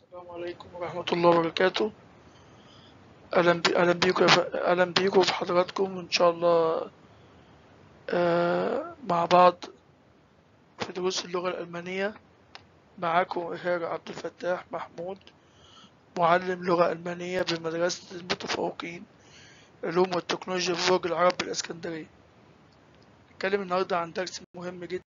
السلام عليكم ورحمة الله وبركاته أهلا بي- أهلا بيكم يا ف- أهلا بيكم في حضراتكم إن شاء الله آه، مع بعض في دروس اللغة الألمانية معاكم إيهاب عبد الفتاح محمود معلم لغة ألمانية بمدرسة المتفوقين علوم والتكنولوجيا في برج العرب بالإسكندرية نتكلم النهاردة عن درس مهم جدا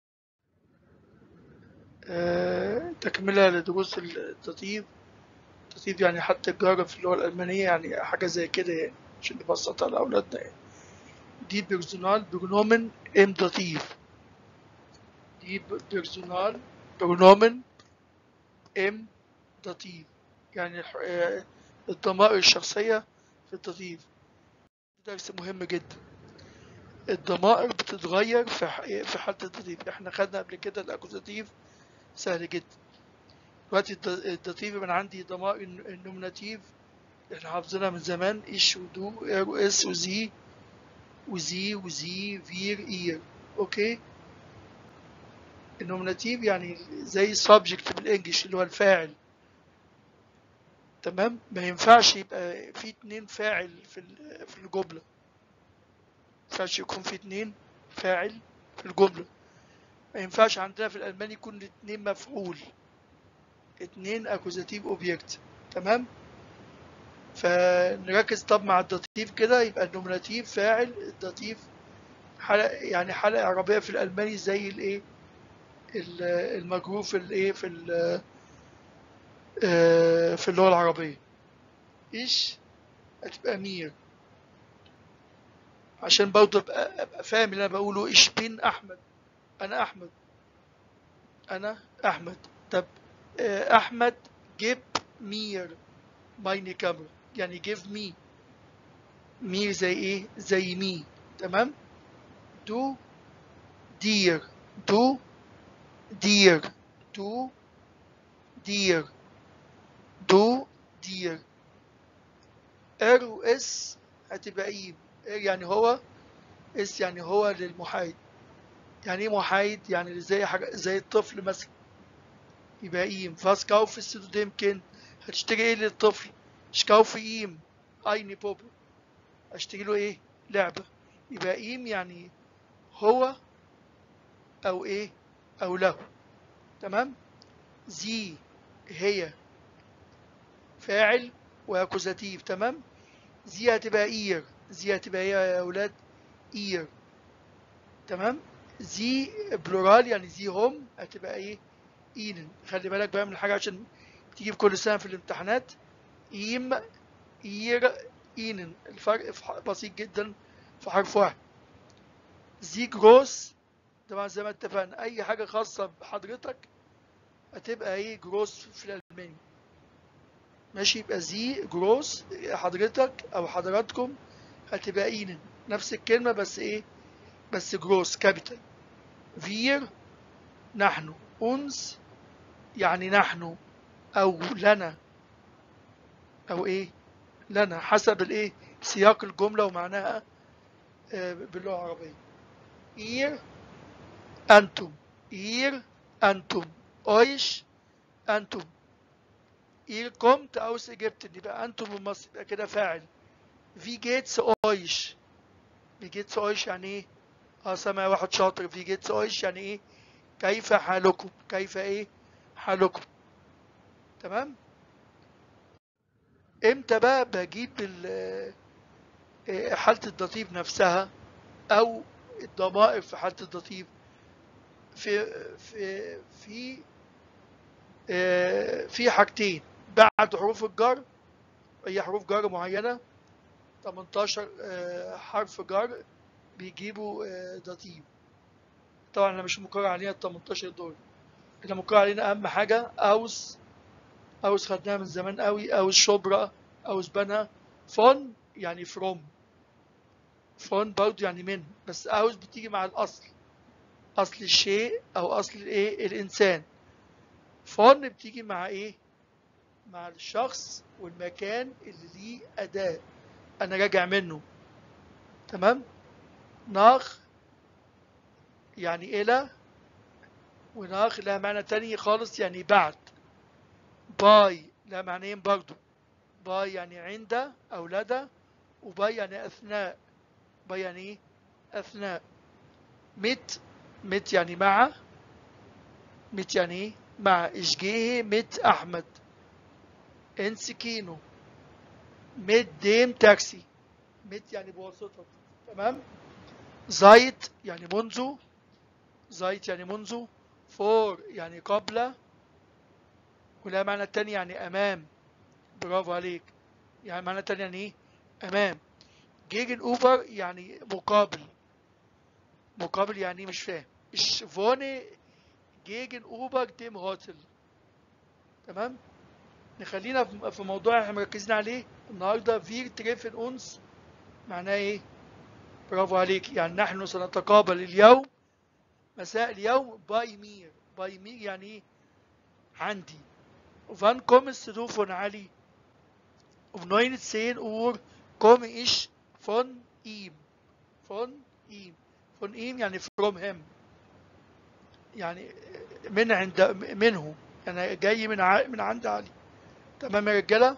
آه، تكملة لدروس التطيب التطيب يعني حتى الجارة في اللغة الألمانية يعني حاجة زي كده يعني عشان نبسطها لأولادنا يعني دي بيرسونال برونومن ام داتيف دي بيرسونال برونومن ام داتيف يعني الح- آه، الضمائر الشخصية في الداتيف درس مهم جدا الضمائر بتتغير في ح- في حالة الداتيف احنا خدنا قبل كده الاكوزاتيف سهل جدا دلوقتي الد- الداتيف من عندي ضمائر الن- النومناتيف احنا حافظينها من زمان ايش ودو ار واس وزي وزي وزي فير اير اوكي النومناتيف يعني زي subject بالانجلش اللي هو الفاعل تمام ما ينفعش يبقى في اتنين فاعل في ال- في الجملة ما ينفعش يكون في اتنين فاعل في الجملة ما ينفعش عندنا في الألماني يكون اتنين مفعول اتنين اكوزاتيف اوبجكت تمام فنركز طب مع الداتيف كده يبقى النومناتيف فاعل الداتيف حلقة يعني حلقة إعرابية في الألماني زي الإيه ال- المجرور في الإيه في ال- آه، في اللغة العربية إيش هتبقى مير عشان برضه أبقى, أبقى فاهم اللي أنا بقوله إيش بين أحمد أنا أحمد أنا أحمد طب آه، أحمد جيب مير مايني كاميرا يعني جيف مي مير زي إيه زي مي تمام دو دير دو دير دو دير دو دير ار و اس هتبقى ايم ار يعني هو اس يعني هو للمحايد يعني ايه محايد يعني زي حاجة زي الطفل مثلا يبقى ايم فاس كاوف السيدو يمكن هتشتري ايه للطفل شكاوف ايم ايني بوبو اشتري له ايه لعبة يبقى ايم يعني هو او ايه او له تمام زي هي فاعل واكوزاتيف تمام زي هتبقى اير زي هتبقى ايه يا اولاد اير تمام زي بلورال يعني زي هم هتبقى ايه اينن خلي بالك بقى من الحاجه عشان تيجي في كل سنه في الامتحانات ايم اير اينن الفرق في ح- بسيط جدا في حرف واحد زي جروس طبعا زي ما اتفقنا اي حاجه خاصه بحضرتك هتبقى ايه جروس في الالماني ماشي يبقى زي جروس حضرتك او حضراتكم هتبقى اينن نفس الكلمه بس ايه بس جروس كابيتال فير نحن أنس يعني نحن أو لنا أو إيه لنا حسب الإيه سياق الجملة ومعناها آه، باللغة العربية إير أنتم إير أنتم أويش أنتم إير كومت أوس إجبت يبقى أنتم من مصر يبقى كده فاعل في جيتس أويش في جيتس أويش يعني إيه اه سامع واحد شاطر في جيتس أويش يعني إيه كيف حالكم كيف ايه حالكم تمام امتى بقى بجيب ال- آه، حالة الدطيب نفسها او الضمائر في حالة الدطيب في في في آه، في حاجتين بعد حروف الجر هي حروف جر معينة 18 آه، حرف جر بيجيبوا آه، دطيب طبعا انا مش مقرر علينا ال 18 دول احنا مقرر علينا اهم حاجة اوس اوس خدناها من زمان قوي اوس شبرا اوس بنا فون يعني فروم فون برضه يعني من بس اوس بتيجي مع الاصل اصل الشيء او اصل الايه الانسان فون بتيجي مع ايه مع الشخص والمكان اللي ليه اداة انا راجع منه تمام ناخ يعني الى وناخ لها معنى تاني خالص يعني بعد باي لا معنيين برضو باي يعني عند أو لدى وباي يعني أثناء باي يعني إيه؟ أثناء مت مت يعني مع مت يعني إيه؟ مع إشجيه مت أحمد انسكينو مت ديم تاكسي مت يعني بواسطة تمام زايت يعني منذ زايت يعني منذ فور يعني قبل ولا معنى التاني يعني أمام برافو عليك يعني معنى التاني يعني إيه أمام جيجن أوفر يعني مقابل مقابل يعني إيه؟ مش فاهم ich wohne gegenüber dem Hotel تمام نخلينا في- في موضوع احنا مركزين عليه النهارده wir treffen uns معناه ايه برافو عليك يعني نحن سنتقابل اليوم مساء اليوم باي مير باي مير يعني ايه عندي wann kommst du von Ali um 19 Uhr komme ich von ihm von ihm von ihm يعني from him يعني من عند منه يعني جاي من ع... من عند علي تمام يا رجاله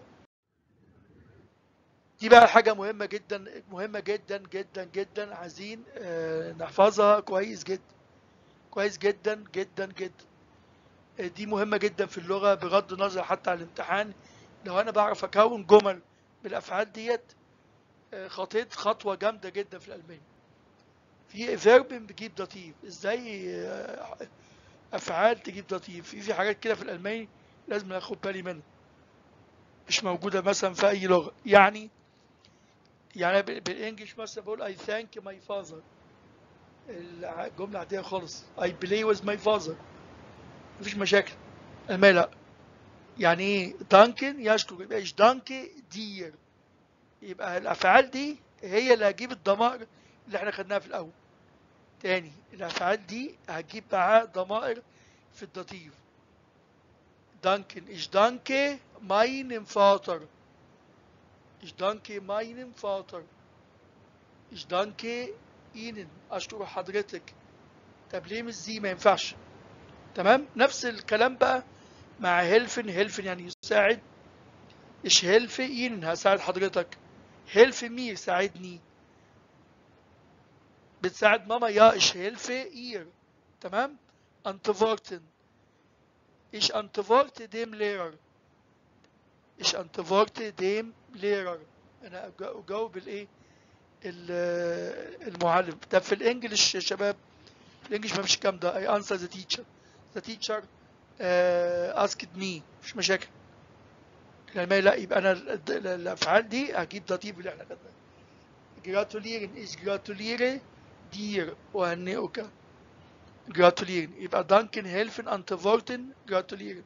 دي بقى حاجة مهمة جدا مهمة جدا جدا جدا عايزين آه، نحفظها كويس جدا كويس جدا جدا جدا آه، دي مهمة جدا في اللغة بغض النظر حتى عن الامتحان لو أنا بعرف أكون جمل بالأفعال ديت آه، خطيت خطوة جامدة جدا في الألماني في فيرب بيجيب داتيف ازاي آه، أفعال تجيب داتيف في في حاجات كده في الألماني لازم أخد بالي منها مش موجودة مثلا في أي لغة يعني يعني بال- بالانجلش مثلا بقول I thank my father الع- الجملة عادية خالص I play with my father مفيش مشاكل المال لا يعني ايه دانكن يشكر يبقى ايش دانكي دير يبقى الافعال دي هي اللي هتجيب الضمائر اللي احنا خدناها في الاول تاني الافعال دي هتجيب معاها ضمائر في الداتيف دانكن ايش دانكي ماين فاتر Ich danke meinem Vater. Ich danke Ihnen. أشكر حضرتك. طب ليه مش زي ما ينفعش؟ تمام؟ نفس الكلام بقى مع هيلفن هيلفن يعني يساعد. إيش هيلف إينن هساعد حضرتك. هيلف مي ساعدني. بتساعد ماما يا إيش هيلف إير. تمام؟ أنتفورتن. إيش أنتفورت ديم ليرر. ich antworte dem Lehrer انا أج- اجاوب الايه ال- المعلم ده في الانجليش يا شباب في الانجليش ما فيش الكلام ده I answer the teacher the teacher uh, asked me مش مشاكل الالماني لا يبقى انا ال- ال- الافعال دي هجيب داتيف اللي احنا خدناه gratulieren ich gratuliere dir وهنئك gratulieren يبقى danken helfen antworten gratulieren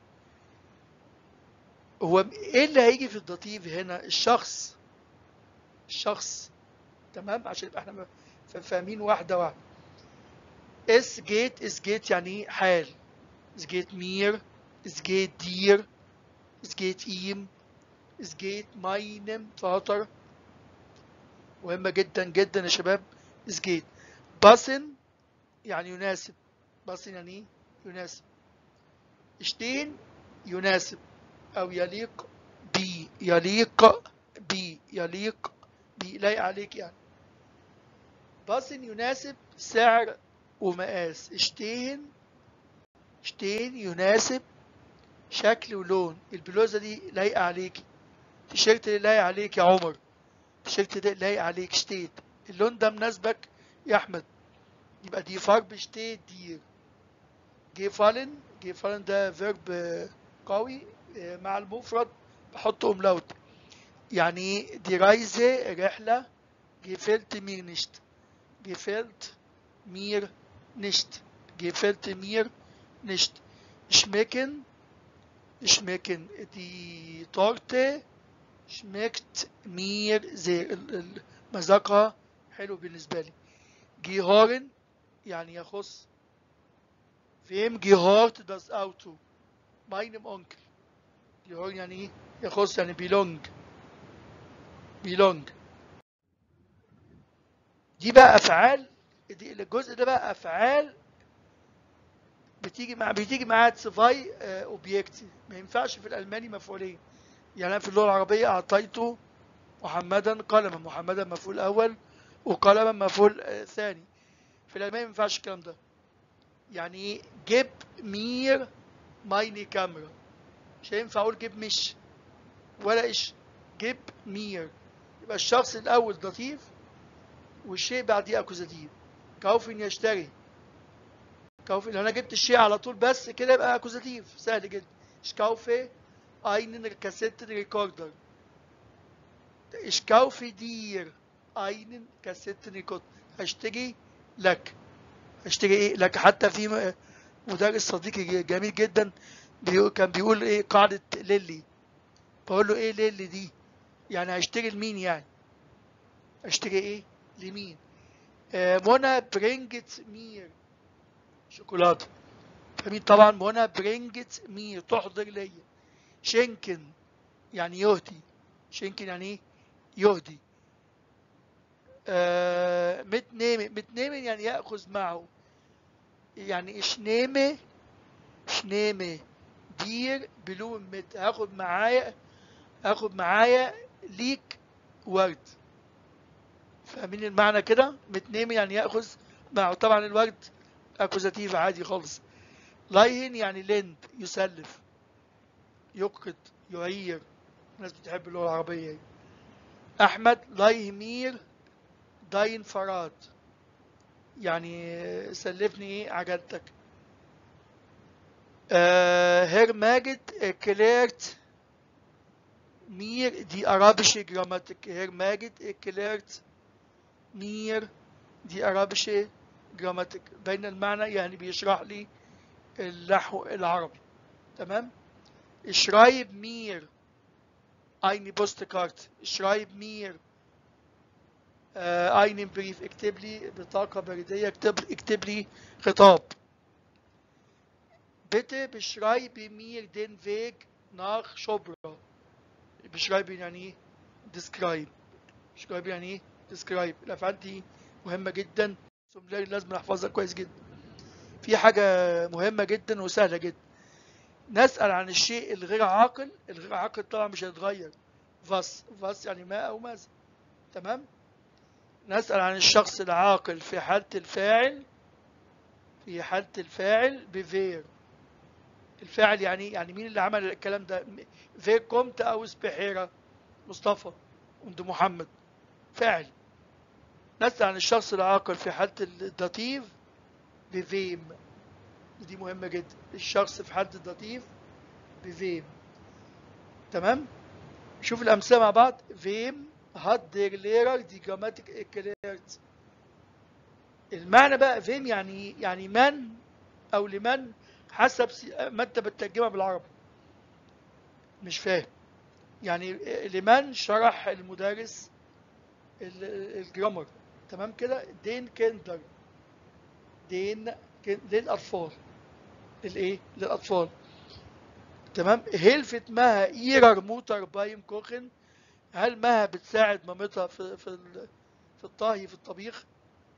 هو ايه اللي هيجي في الداتيف هنا الشخص الشخص تمام عشان يبقى احنا ف- فاهمين واحده واحده اس جيت اس جيت يعني إيه؟ حال es geht mir es geht dir es geht ihm es geht meinem Vater مهمة جدا جدا يا شباب es geht passen يعني يناسب passen يعني إيه؟ يناسب stehen يناسب أو يليق بي يليق بي يليق بي لايق عليك يعني باصن يناسب سعر ومقاس اشتين اشتين يناسب شكل ولون البلوزة دي لايقة عليكي التيشيرت دي لايق عليك يا عمر التيشيرت ده لايق عليك شتيت اللون ده مناسبك يا أحمد يبقى دي فرب شتيت دير جيفالن جيفالن ده فيرب قوي آه، مع المفرد بحط املاوت يعني ايه دي رايزه رحله gefällt mir nicht gefällt mir nicht gefällt mir nicht schmecken schmecken die Torte schmeckt mir sehr ال- ال- مذاقها حلو بالنسبة لي gehören يعني يخص wem gehört das Auto meinem Onkel gehören يعني ايه يخص يعني belong belong دي بقى افعال دي الجزء ده بقى افعال بتيجي مع بتيجي معاها تسفاي اوبجكت ما ينفعش في الالماني مفعولين يعني انا في اللغه العربيه اعطيته محمدا قلما محمدا مفعول اول وقلما مفعول آه، ثاني في الالماني ما ينفعش الكلام ده يعني ايه جيب مير مايني كاميرا مش هينفع اقول جيب مش ولا ايش جيب مير يبقى الشخص الاول لطيف والشيء بعديه اكوزاتيف كوفن يشتري كوفن لو انا جبت الشيء على طول بس كده يبقى اكوزاتيف سهل جدا ich kaufe einen Kassettenrekorder ich kaufe dir einen Kassettenrekorder هشتري لك هشتري ايه لك حتى في م- مدرس صديقي جميل جدا بيقول كان بيقول ايه قاعدة ليلي بقول له ايه ليلي دي يعني هشتري لمين يعني اشتري ايه لمين آه منى برينجت مير شوكولاته فمين طبعا منى برينجت مير تحضر ليا شنكن يعني يهدي شنكن يعني ايه يهدي آه متنيمي متنيمي يعني يأخذ معه يعني اشنيمي شنيمي دير بلون مت هاخد معايا هاخد معايا ليك ورد فاهمين المعنى كده متنيمي يعني يأخذ معه طبعا الورد اكوزاتيف عادي خالص لايهن يعني لند يسلف يقد يعير الناس بتحب اللغة العربية يعني. أحمد لايهمير داين فراد يعني سلفني ايه عجلتك آه هير ماجد كليرت مير دي arabische Grammatik هير ماجد كليرت مير دي arabische Grammatik بين المعنى يعني بيشرح لي النحو العربي تمام schreib mir eine Postkarte schreib mir آه einen Brief اكتب لي بطاقة بريدية اكتب اكتب لي خطاب bitte beschreibe mir den Weg nach Schobra beschreibe يعني ايه describe describe يعني ايه describe الافعال دي مهمة جدا سملاري لازم نحفظها كويس جدا في حاجة مهمة جدا وسهلة جدا نسأل عن الشيء الغير عاقل الغير عاقل طبعا مش هيتغير فاس فاس يعني ما أو ماذا تمام نسأل عن الشخص العاقل في حالة الفاعل في حالة الفاعل بفير الفاعل يعني يعني مين اللي عمل الكلام ده فير كومت أو سبحيرة مصطفى عند محمد فاعل نسأل عن الشخص العاقل في حالة الداتيف بفيم دي مهمة جدا الشخص في حالة الداتيف بفيم تمام شوف الأمثلة مع بعض فيم هات دير ليرر دي جراماتيك اكليرت المعنى بقى فيم يعني يعني من أو لمن حسب سي- ما أنت بتترجمها بالعربي مش فاهم يعني لمن شرح المدرس ال- الجرامر تمام كده دين كندر دين كن- للأطفال للإيه؟ للأطفال تمام هيلفت مها إيرر موتر بايم كوخن هل مها بتساعد مامتها في في ال- في الطهي في الطبيخ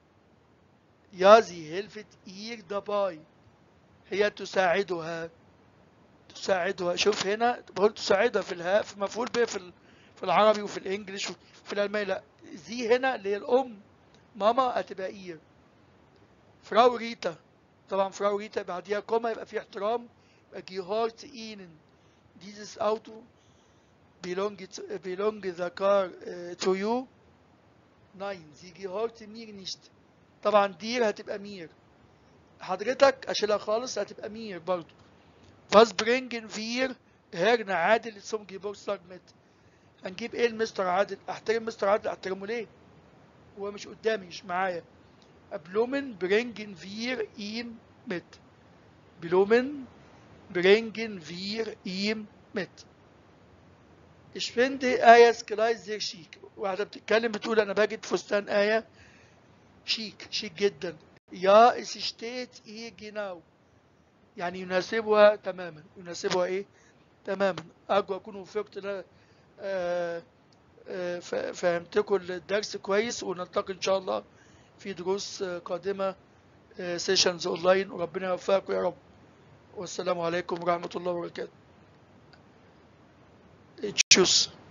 يازي هيلفت إير دباي هي تساعدها تساعدها شوف هنا بقول تساعدها في الهاء في مفعول به في ال- في العربي وفي الانجليش وفي الالماني لا زي هنا اللي هي الام ماما هتبقى اير فراو ريتا طبعا فراو ريتا بعديها كوما يبقى في احترام يبقى gehört ihnen dieses Auto belong belong the car uh, to you nein sie gehört mir nicht طبعا دير هتبقى مير حضرتك اشيلها خالص هتبقى مير برضو was bringen wir Herrn عادل zum Geburtstag mit هنجيب ايه لمستر عادل احترم مستر عادل احترمه ليه هو مش قدامي مش معايا Blumen bringen wir ihm mit. Blumen bringen wir ihm mit. Ich finde آية كلايز sehr شيك. واحدة بتتكلم بتقول أنا بجد فستان آية شيك شيك جدا. يا es steht ihr genau. يعني يناسبها تماما. يناسبها إيه؟ تماما. أرجو أكون وفقت ل- آه، آه، ف- فهمتكم الدرس كويس ونلتقي إن شاء الله في دروس آه، قادمة سيشنز اونلاين وربنا يوفقكم يا رب والسلام عليكم ورحمة الله وبركاته تشوس